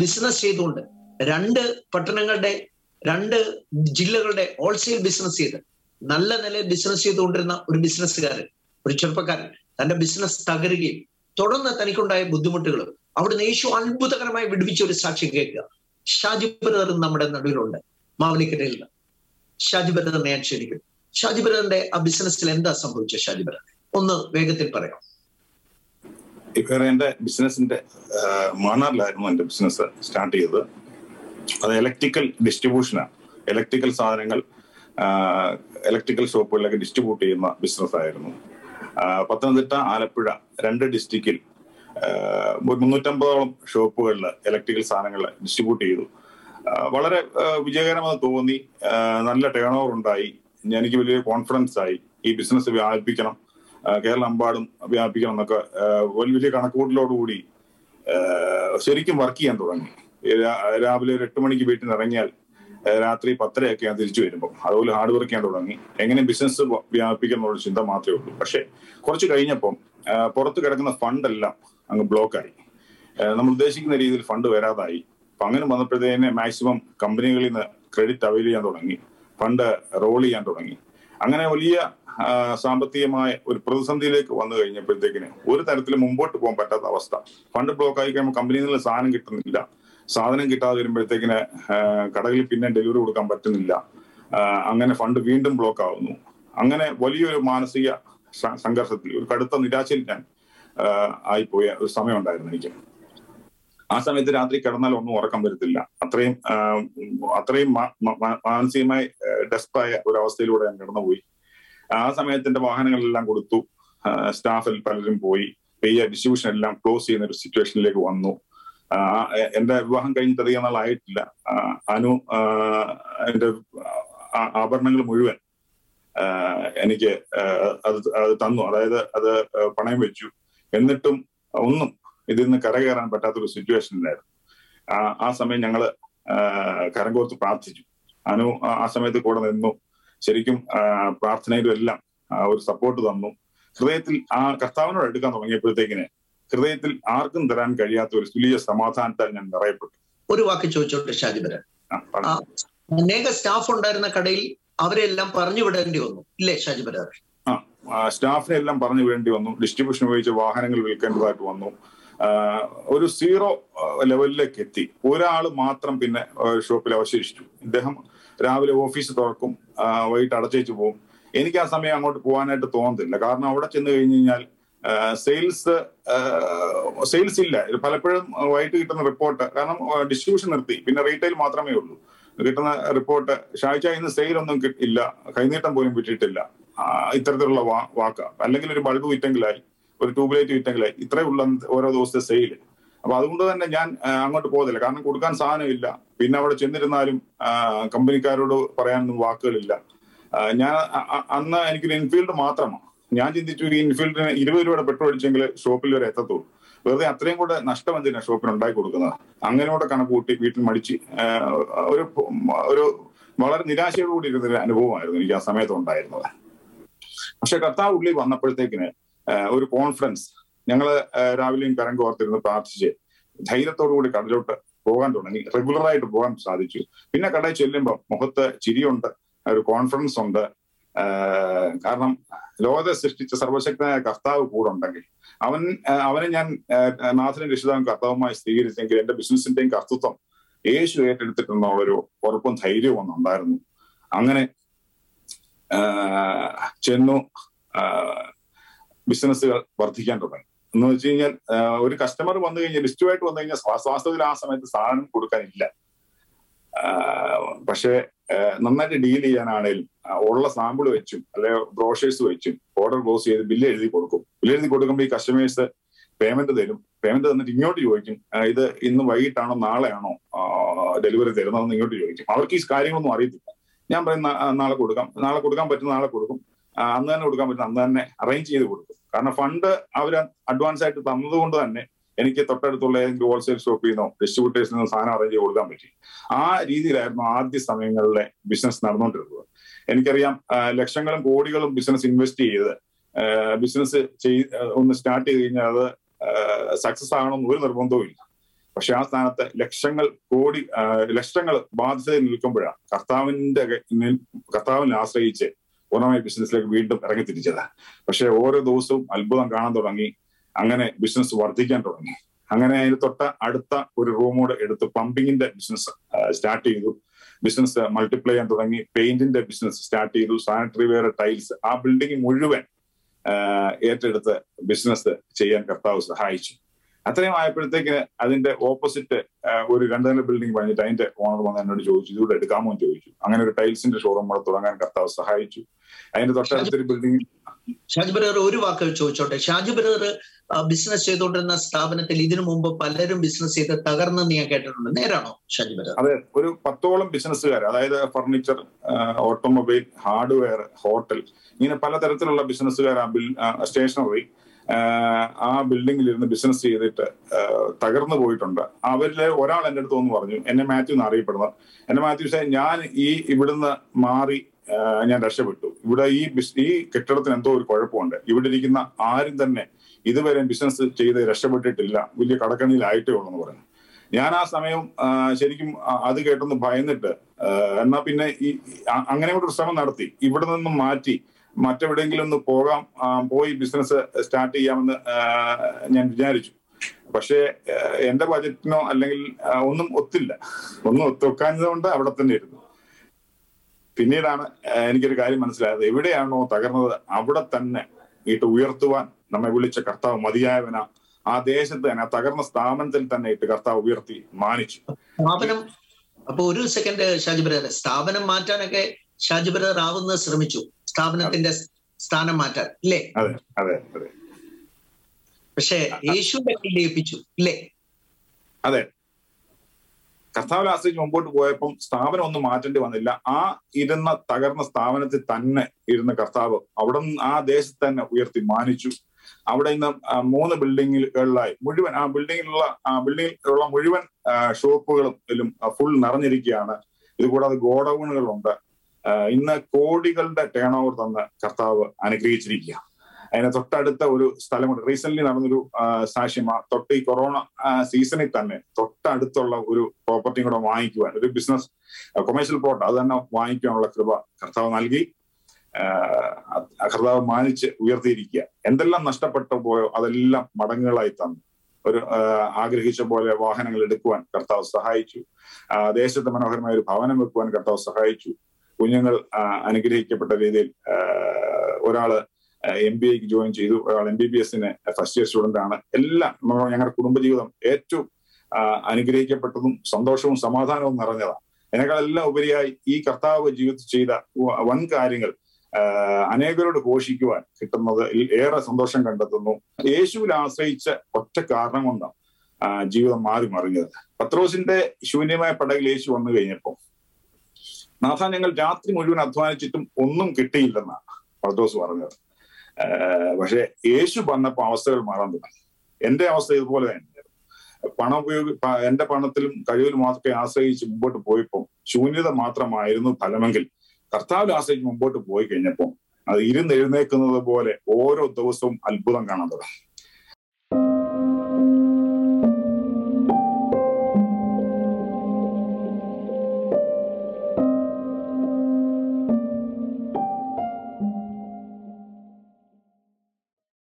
business ചെയ്തുകൊണ്ട് രണ്ട് പട്ടണങ്ങളുടെ രണ്ട് ജില്ലകളുടെ ഹോൾസെയിൽ ബിസിനസ് ചെയ്ത് നല്ല നിലയിൽ ബിസിനസ് ചെയ്തുകൊണ്ടിരുന്ന ഒരു ബിസിനസ്സുകാരൻ ഒരു ചെറുപ്പക്കാരൻ തന്റെ ബിസിനസ് തകരുകയും തുടർന്ന് തനിക്കുണ്ടായ ബുദ്ധിമുട്ടുകളും അവിടുന്ന് യേശു അത്ഭുതകരമായി വിടുവിച്ച ഒരു സാക്ഷ്യം കേൾക്കുക ഷാജി ബ്രദർ നമ്മുടെ നടുവിലുണ്ട് മാവലിക്കരയിൽ നിന്ന് ഷാജി ബ്രദറിനെ ഞാൻ ക്ഷണിക്കും ഷാജി ബ്രദറിന്റെ ആ ബിസിനസ്സിൽ എന്താ സംഭവിച്ചത് ഷാജി ബ്രദർ ഒന്ന് വേഗത്തിൽ പറയാം ഇപ്പൊ എന്റെ ബിസിനസിന്റെ മാന്നാറിലായിരുന്നു എന്റെ ബിസിനസ് സ്റ്റാർട്ട് ചെയ്തത് അത് ഇലക്ട്രിക്കൽ ഡിസ്ട്രിബ്യൂഷനാണ് ഇലക്ട്രിക്കൽ സാധനങ്ങൾ ഇലക്ട്രിക്കൽ ഷോപ്പുകളിലൊക്കെ ഡിസ്ട്രിബ്യൂട്ട് ചെയ്യുന്ന ബിസിനസ് ആയിരുന്നു പത്തനംതിട്ട ആലപ്പുഴ രണ്ട് ഡിസ്ട്രിക്റ്റിൽ മുന്നൂറ്റമ്പതോളം ഷോപ്പുകളിൽ ഇലക്ട്രിക്കൽ സാധനങ്ങൾ ഡിസ്ട്രിബ്യൂട്ട് ചെയ്തു വളരെ വിജയകരമെന്ന് തോന്നി നല്ല ടേൺ ഓവർ ഉണ്ടായി എനിക്ക് വലിയ കോൺഫിഡൻസ് ആയി ഈ ബിസിനസ് വ്യാപിപ്പിക്കണം കേരളമെമ്പാടും വ്യാപിപ്പിക്കണം എന്നൊക്കെ വലിയ കണക്കുകൂട്ടലോടുകൂടി ശരിക്കും വർക്ക് ചെയ്യാൻ തുടങ്ങി രാവിലെ ഒരു എട്ട് മണിക്ക് വീട്ടിൽ നിന്ന് ഇറങ്ങിയാൽ രാത്രി പത്തരയൊക്കെ ഞാൻ തിരിച്ചു വരുമ്പോൾ അതുപോലെ ഹാർഡ് വർക്ക് ചെയ്യാൻ തുടങ്ങി എങ്ങനെ ബിസിനസ് വ്യാപിപ്പിക്കണം എന്നുള്ള ചിന്ത മാത്രമേ ഉള്ളൂ പക്ഷെ കുറച്ച് കഴിഞ്ഞപ്പം പുറത്ത് കിടക്കുന്ന ഫണ്ട് എല്ലാം അങ്ങ് ബ്ലോക്കായി നമ്മൾ ഉദ്ദേശിക്കുന്ന രീതിയിൽ ഫണ്ട് വരാതായി അപ്പൊ അങ്ങനെ വന്നപ്പോഴത്തേനെ മാക്സിമം കമ്പനികളിൽ നിന്ന് ക്രെഡിറ്റ് അവൈൽ ചെയ്യാൻ തുടങ്ങി ഫണ്ട് റോൾ ചെയ്യാൻ തുടങ്ങി അങ്ങനെ വലിയ സാമ്പത്തികമായ ഒരു പ്രതിസന്ധിയിലേക്ക് വന്നു കഴിഞ്ഞപ്പോഴത്തേക്കിന് ഒരു തരത്തിൽ മുമ്പോട്ട് പോകാൻ പറ്റാത്ത അവസ്ഥ ഫണ്ട് ബ്ലോക്ക് ആയി കഴിയുമ്പോൾ കമ്പനിയിൽ നിന്ന് സാധനം കിട്ടുന്നില്ല സാധനം കിട്ടാതെ വരുമ്പോഴത്തേക്കിന് കടകളിൽ പിന്നെ ഡെലിവറി കൊടുക്കാൻ പറ്റുന്നില്ല അങ്ങനെ ഫണ്ട് വീണ്ടും ബ്ലോക്ക് ആവുന്നു അങ്ങനെ വലിയൊരു മാനസിക സംഘർഷത്തിൽ ഒരു കടുത്ത നിരാശയിൽ ഞാൻ ആയിപ്പോയ ഒരു സമയം ഉണ്ടായിരുന്നു എനിക്ക് ആ സമയത്ത് രാത്രി കിടന്നാൽ ഒന്നും ഉറക്കം വരത്തില്ല അത്രയും അത്രയും മാനസികമായി ഡെസ്പായ ഒരു അവസ്ഥയിലൂടെ ഞാൻ കടന്നുപോയി ആ സമയത്ത് എന്റെ വാഹനങ്ങളെല്ലാം കൊടുത്തു സ്റ്റാഫിൽ പലരും പോയി പെയ്യ ഡിസ്ട്രിബ്യൂഷൻ എല്ലാം ക്ലോസ് ചെയ്യുന്ന ഒരു സിറ്റുവേഷനിലേക്ക് വന്നു എന്റെ വിവാഹം കഴിഞ്ഞിട്ട് അധികം നാളായിട്ടില്ല അനു എന്റെ ആഭരണങ്ങൾ മുഴുവൻ എനിക്ക് അത് അത് തന്നു അതായത് അത് പണയം വെച്ചു എന്നിട്ടും ഒന്നും ഇതിൽ നിന്ന് കരകയറാൻ പറ്റാത്തൊരു സിറ്റുവേഷനിലായിരുന്നു ആ സമയം ഞങ്ങള് കരങ്കോർത്ത് പ്രാർത്ഥിച്ചു അനു ആ സമയത്ത് കൂടെ നിന്നു ശരിക്കും പ്രാർത്ഥനയിലും എല്ലാം ഒരു സപ്പോർട്ട് തന്നു ഹൃദയത്തിൽ ആ കർത്താവിനോട് എടുക്കാൻ തുടങ്ങിയപ്പോഴത്തേക്കിന് ഹൃദയത്തിൽ ആർക്കും തരാൻ കഴിയാത്ത ഒരു തുല്യ സമാധാനത്താൽ ഞാൻ നിറയപ്പെട്ടു ഒരു വാക്ക് ചോദിച്ചോട്ടെ ഷാജിബരൻ അനേക സ്റ്റാഫ് ഉണ്ടായിരുന്ന കടയിൽ അവരെല്ലാം പറഞ്ഞു വിടേണ്ടി വന്നു ഇല്ലേ ഷാജിബരൻ ആ സ്റ്റാഫിനെ എല്ലാം പറഞ്ഞു വേണ്ടി വന്നു ഡിസ്ട്രിബ്യൂഷൻ ഉപയോഗിച്ച് വാഹനങ്ങൾ വിൽക്കേണ്ടതായിട്ട് വന്നു ഒരു സീറോ ലെവലിലേക്ക് എത്തി ഒരാൾ മാത്രം പിന്നെ ഷോപ്പിൽ അവശേഷിച്ചു ഇദ്ദേഹം രാവിലെ ഓഫീസ് തുറക്കും വൈകിട്ട് അടച്ചേച്ച് പോകും എനിക്ക് ആ സമയം അങ്ങോട്ട് പോകാനായിട്ട് തോന്നത്തില്ല കാരണം അവിടെ ചെന്ന് കഴിഞ്ഞ് കഴിഞ്ഞാൽ സെയിൽസ് സെയിൽസ് ഇല്ല പലപ്പോഴും വൈകിട്ട് കിട്ടുന്ന റിപ്പോർട്ട് കാരണം ഡിസ്ട്രിബ്യൂഷൻ നിർത്തി പിന്നെ റീറ്റെയിൽ മാത്രമേ ഉള്ളൂ കിട്ടുന്ന റിപ്പോർട്ട് ഷാഴ്ച ഇന്ന് സെയിൽ ഒന്നും ഇല്ല കൈനീട്ടം പോലും വിട്ടിട്ടില്ല ഇത്തരത്തിലുള്ള വാക്ക അല്ലെങ്കിൽ ഒരു ബൾബ് വിറ്റെങ്കിലായി ഒരു ട്യൂബ്ലൈറ്റ് വിറ്റെങ്കിലായി ഇത്രയുള്ള ഓരോ ദിവസത്തെ സെയിൽ അപ്പൊ അതുകൊണ്ട് തന്നെ ഞാൻ അങ്ങോട്ട് പോകുന്നില്ല കാരണം കൊടുക്കാൻ സാധനമില്ല പിന്നെ അവിടെ ചെന്നിരുന്നാലും കമ്പനിക്കാരോട് പറയാനൊന്നും വാക്കുകളില്ല ഞാൻ അന്ന് എനിക്കൊരു ഇൻഫീൽഡ് മാത്രമാണ് ഞാൻ ചിന്തിച്ചു ഒരു ഇൻഫീൽഡിന് ഇരുപത് രൂപയുടെ പെട്രോൾ അടിച്ചെങ്കിൽ ഷോപ്പിൽ വരെ എത്തത്തുള്ളൂ വെറുതെ അത്രയും കൂടെ നഷ്ടം എന്തിനാ ഷോപ്പിന് ഉണ്ടാക്കി കൊടുക്കുന്നത് അങ്ങനെ കൂടെ കണക്ക് കൂട്ടി വീട്ടിൽ മടിച്ച് ഒരു ഒരു വളരെ നിരാശയോടുകൂടി ഇരുന്ന ഒരു അനുഭവമായിരുന്നു എനിക്ക് ആ സമയത്ത് ഉണ്ടായിരുന്നത് പക്ഷെ കർത്താവ് ഉള്ളിൽ വന്നപ്പോഴത്തേക്കിന് ഒരു കോൺഫറൻസ് ഞങ്ങൾ രാവിലെയും കരം കോർത്തിരുന്ന് പ്രാർത്ഥിച്ച് ധൈര്യത്തോടുകൂടി കടലോട്ട് പോകാൻ തുടങ്ങി റെഗുലറായിട്ട് പോകാൻ സാധിച്ചു പിന്നെ കടയിൽ ചെല്ലുമ്പോൾ മുഖത്ത് ചിരിയുണ്ട് ഒരു കോൺഫിഡൻസ് ഉണ്ട് കാരണം ലോകത്തെ സൃഷ്ടിച്ച സർവശക്തനായ കർത്താവ് കൂടെ ഉണ്ടെങ്കിൽ അവൻ അവനെ ഞാൻ നാഥനും രക്ഷിതാവും കർത്താവുമായി സ്വീകരിച്ചെങ്കിൽ എന്റെ ബിസിനസിന്റെയും കർത്തൃത്വം യേശു ഏറ്റെടുത്തിട്ടുള്ളൊരു ഉറപ്പും ധൈര്യവും ഒന്നുണ്ടായിരുന്നു അങ്ങനെ ചെന്നു ബിസിനസ്സുകൾ വർദ്ധിക്കാൻ തുടങ്ങി എന്ന് വെച്ച് കഴിഞ്ഞാൽ ഒരു കസ്റ്റമർ വന്നു കഴിഞ്ഞാൽ ലിസ്റ്റുമായിട്ട് വന്നു കഴിഞ്ഞാൽ വാസ്തവത്തിൽ ആ സമയത്ത് സാധനം കൊടുക്കാനില്ല പക്ഷേ നന്നായിട്ട് ഡീൽ ചെയ്യാനാണേലും ഉള്ള സാമ്പിൾ വെച്ചും അല്ലെ ബ്രോഷേഴ്സ് വെച്ചും ഓർഡർ ക്ലോസ് ചെയ്ത് ബില്ല് എഴുതി കൊടുക്കും ബില്ല് എഴുതി കൊടുക്കുമ്പോൾ ഈ കസ്റ്റമേഴ്സ് പേയ്മെന്റ് തരും പേയ്മെന്റ് തന്നിട്ട് ഇങ്ങോട്ട് ചോദിക്കും ഇത് ഇന്ന് വൈകിട്ടാണോ നാളെയാണോ ഡെലിവറി തരുന്നതെന്ന് ഇങ്ങോട്ട് ചോദിക്കും അവർക്ക് ഈ കാര്യങ്ങളൊന്നും അറിയത്തില്ല ഞാൻ പറയുന്ന നാളെ കൊടുക്കാം നാളെ കൊടുക്കാൻ പറ്റുന്ന നാളെ കൊടുക്കും അന്ന് തന്നെ കൊടുക്കാൻ പറ്റുന്ന അന്ന് തന്നെ അറേഞ്ച് ചെയ്ത് കൊടുക്കും കാരണം ഫണ്ട് അവർ അഡ്വാൻസ് ആയിട്ട് തന്നത് കൊണ്ട് തന്നെ എനിക്ക് തൊട്ടടുത്തുള്ള ഏതെങ്കിലും ഹോൾസെയിൽ ഷോപ്പിൽ നിന്നോ ഡിസ്ട്രിബ്യൂട്ടേഴ്സിൽ നിന്നോ സാധനം അറേഞ്ച് ചെയ്ത് കൊടുക്കാൻ പറ്റി ആ രീതിയിലായിരുന്നു ആദ്യ സമയങ്ങളിലെ ബിസിനസ് നടന്നുകൊണ്ടിരുന്നത് എനിക്കറിയാം ലക്ഷങ്ങളും കോടികളും ബിസിനസ് ഇൻവെസ്റ്റ് ചെയ്ത് ബിസിനസ് ചെയ് ഒന്ന് സ്റ്റാർട്ട് ചെയ്ത് കഴിഞ്ഞാൽ അത് സക്സസ് ആകണമെന്ന് ഒരു നിർബന്ധവും ഇല്ല പക്ഷെ ആ സ്ഥാനത്ത് ലക്ഷങ്ങൾ കോടി ലക്ഷങ്ങൾ ബാധ്യത നിൽക്കുമ്പോഴാണ് കർത്താവിന്റെ കർത്താവിനെ ആശ്രയിച്ച് പൂർണ്ണമായി ബിസിനസ്സിലേക്ക് വീണ്ടും ഇറങ്ങി തിരിച്ചത് പക്ഷെ ഓരോ ദിവസവും അത്ഭുതം കാണാൻ തുടങ്ങി അങ്ങനെ ബിസിനസ് വർദ്ധിക്കാൻ തുടങ്ങി അങ്ങനെ അതിന് തൊട്ട അടുത്ത ഒരു റൂമോട് എടുത്ത് പമ്പിങ്ങിന്റെ ബിസിനസ് സ്റ്റാർട്ട് ചെയ്തു ബിസിനസ് മൾട്ടിപ്ലൈ ചെയ്യാൻ തുടങ്ങി പെയിന്റിന്റെ ബിസിനസ് സ്റ്റാർട്ട് ചെയ്തു സാനിറ്ററി വെയർ ടൈൽസ് ആ ബിൽഡിംഗ് മുഴുവൻ ഏറ്റെടുത്ത് ബിസിനസ് ചെയ്യാൻ കർത്താവ് സഹായിച്ചു അത്രയും ആയപ്പോഴത്തേക്ക് അതിന്റെ ഓപ്പോസിറ്റ് ഒരു രണ്ട് നില ബിൽഡിംഗ് പണിഞ്ഞിട്ട് അതിന്റെ ഓണർ വന്ന് എന്നോട് ചോദിച്ചു ഇതുകൂടെ എടുക്കാമോ എന്ന് ചോദിച്ചു അങ്ങനെ ഒരു ടൈൽസിന്റെ ഷോറൂം അവിടെ തുടങ്ങാൻ കർത്താവ് സഹായിച്ചു അതിന്റെ തൊട്ടടുത്തൊരു ബിൽഡിംഗ് ഷാജി ബ്രദർ ഒരു വാക്ക് ചോദിച്ചോട്ടെ ഷാജി ബ്രദർ ബിസിനസ് ചെയ്തുകൊണ്ടിരുന്ന സ്ഥാപനത്തിൽ ഇതിനു മുമ്പ് പലരും ബിസിനസ് ചെയ്ത് തകർന്നെന്ന് ഞാൻ കേട്ടിട്ടുണ്ട് നേരാണോ ഷാജി ബ്രദർ അതെ ഒരു പത്തോളം ബിസിനസ്സുകാർ അതായത് ഫർണിച്ചർ ഓട്ടോമൊബൈൽ ഹാർഡ്വെയർ ഹോട്ടൽ ഇങ്ങനെ പലതരത്തിലുള്ള ബിസിനസ്സുകാർ ആ ബിൽ സ്റ്റേഷനറി ആ ബിൽഡിംഗിൽ ഇരുന്ന് ബിസിനസ് ചെയ്തിട്ട് തകർന്നു പോയിട്ടുണ്ട് അവരിലെ ഒരാൾ എൻ്റെ അടുത്ത് ഒന്ന് പറഞ്ഞു എന്നെ മാത്യു എന്ന് അറിയപ്പെടുന്നത് എന്നെ മാത്യു സാർ ഞാൻ ഈ ഇവിടുന്ന് മാറി ഞാൻ രക്ഷപ്പെട്ടു ഇവിടെ ഈ ഈ കെട്ടിടത്തിന് എന്തോ ഒരു കുഴപ്പമുണ്ട് ഇവിടെ ഇരിക്കുന്ന ആരും തന്നെ ഇതുവരെ ബിസിനസ് ചെയ്ത് രക്ഷപ്പെട്ടിട്ടില്ല വലിയ കടക്കണിയിലായിട്ടേ ഉള്ളൂ എന്ന് പറഞ്ഞു ഞാൻ ആ സമയം ശരിക്കും അത് കേട്ടൊന്ന് ഭയന്നിട്ട് എന്നാ പിന്നെ ഈ അങ്ങനെ ഒരു ശ്രമം നടത്തി ഇവിടെ നിന്നും മാറ്റി മറ്റെവിടെയെങ്കിലും ഒന്ന് പോകാം പോയി ബിസിനസ് സ്റ്റാർട്ട് ചെയ്യാമെന്ന് ഞാൻ വിചാരിച്ചു പക്ഷേ എന്റെ ബജറ്റിനോ അല്ലെങ്കിൽ ഒന്നും ഒത്തില്ല ഒന്നും ഒത്തൊക്കാഞ്ഞത് കൊണ്ട് അവിടെ തന്നെ ഇരുന്നു പിന്നീടാണ് എനിക്കൊരു കാര്യം മനസ്സിലായത് എവിടെയാണോ തകർന്നത് അവിടെ തന്നെ ഇട്ട് ഉയർത്തുവാൻ നമ്മെ വിളിച്ച കർത്താവ് മതിയായവന ആ ദേശത്ത് തന്നെ ആ തകർന്ന സ്ഥാപനത്തിൽ തന്നെ ഇട്ട് കർത്താവ് ഉയർത്തി മാനിച്ചു സ്ഥാപനം അപ്പൊ ഒരു സെക്കൻഡ് ഷാജി ബ്രദർ സ്ഥാപനം മാറ്റാനൊക്കെ ഷാജി ബ്രദർ ആവുന്നത് ശ്രമിച്ചു സ്ഥാപനത്തിന്റെ സ്ഥാനം മാറ്റാൻ ഇല്ലേ അതെ അതെ അതെ പക്ഷെ യേശുവിന്റെ കയ്യിൽ ഏൽപ്പിച്ചു ഇല്ലേ അതെ കർത്താവിൽ ആശ്രയിച്ച് മുമ്പോട്ട് പോയപ്പം സ്ഥാപനം ഒന്നും മാറ്റേണ്ടി വന്നില്ല ആ ഇരുന്ന തകർന്ന സ്ഥാപനത്തിൽ തന്നെ ഇരുന്ന കർത്താവ് അവിടെ ആ ദേശത്ത് തന്നെ ഉയർത്തി മാനിച്ചു അവിടെ ഇന്ന് മൂന്ന് ബിൽഡിങ്ങുകളിലായി മുഴുവൻ ആ ബിൽഡിങ്ങിലുള്ള ആ ബിൽഡിങ്ങിലുള്ള മുഴുവൻ ഷോപ്പുകളും ഇതിലും ഫുൾ നിറഞ്ഞിരിക്കുകയാണ് ഇതുകൂടാതെ ഗോഡൌണുകളുണ്ട് ഇന്ന് കോടികളുടെ ടേൺ ഓവർ തന്ന് കർത്താവ് അനുഗ്രഹിച്ചിരിക്കുക അതിന് തൊട്ടടുത്ത ഒരു സ്ഥലമുണ്ട് റീസെന്റ് നടന്നൊരു സാക്ഷ്യമാ തൊട്ട് ഈ കൊറോണ സീസണിൽ തന്നെ തൊട്ടടുത്തുള്ള ഒരു പ്രോപ്പർട്ടി കൂടെ വാങ്ങിക്കുവാൻ ഒരു ബിസിനസ് കൊമേഴ്ഷ്യൽ പ്ലോട്ട് അത് തന്നെ വാങ്ങിക്കാനുള്ള കൃപ കർത്താവ് നൽകി കർത്താവ് മാനിച്ച് ഉയർത്തിയിരിക്കുക എന്തെല്ലാം നഷ്ടപ്പെട്ടു പോയോ അതെല്ലാം മടങ്ങുകളായി തന്നു ഒരു ആഗ്രഹിച്ച പോലെ വാഹനങ്ങൾ എടുക്കുവാൻ കർത്താവ് സഹായിച്ചു ദേശത്ത് മനോഹരമായ ഒരു ഭവനം വെക്കുവാൻ കർത്താവ് സഹായിച്ചു കുഞ്ഞുങ്ങൾ അനുഗ്രഹിക്കപ്പെട്ട രീതിയിൽ ഒരാള് എം ബി ഐക്ക് ജോയിൻ ചെയ്തു ഒരാൾ എം ബി ബി എസിന് ഫസ്റ്റ് ഇയർ സ്റ്റുഡന്റ് ആണ് എല്ലാം ഞങ്ങളുടെ കുടുംബജീവിതം ഏറ്റവും അനുഗ്രഹിക്കപ്പെട്ടതും സന്തോഷവും സമാധാനവും നിറഞ്ഞതാണ് അതിനേക്കാളെല്ലാം ഉപരിയായി ഈ കർത്താവ് ജീവിതത്തിൽ ചെയ്ത വൻ കാര്യങ്ങൾ അനേകരോട് ഘോഷിക്കുവാൻ കിട്ടുന്നത് ഏറെ സന്തോഷം കണ്ടെത്തുന്നു യേശുവിൽ ആശ്രയിച്ച ഒറ്റ കാരണം കൊണ്ടാണ് ജീവിതം മാറി മറിഞ്ഞത് പത്രോസിന്റെ ശൂന്യമായ പടകിൽ യേശു വന്നു കഴിഞ്ഞപ്പോൾ നാഥ ഞങ്ങൾ രാത്രി മുഴുവൻ അധ്വാനിച്ചിട്ടും ഒന്നും കിട്ടിയില്ലെന്നാണ് പത്രോസ് പറഞ്ഞത് പക്ഷെ യേശു വന്നപ്പോൾ അവസ്ഥകൾ മാറാൻ തുടങ്ങി എന്റെ അവസ്ഥ ഇതുപോലെ തന്നെ പണം ഉപയോഗി എന്റെ പണത്തിലും കഴിവിലും മാത്രമേ ആശ്രയിച്ച് മുമ്പോട്ട് പോയപ്പോൾ ശൂന്യത മാത്രമായിരുന്നു ഫലമെങ്കിൽ കർത്താവിൽ ആശ്രയിച്ച് മുമ്പോട്ട് പോയി കഴിഞ്ഞപ്പോൾ അത് ഇരുന്ന് എഴുന്നേക്കുന്നത് പോലെ ഓരോ ദിവസവും അത്ഭുതം കാണാൻ തുടങ്ങി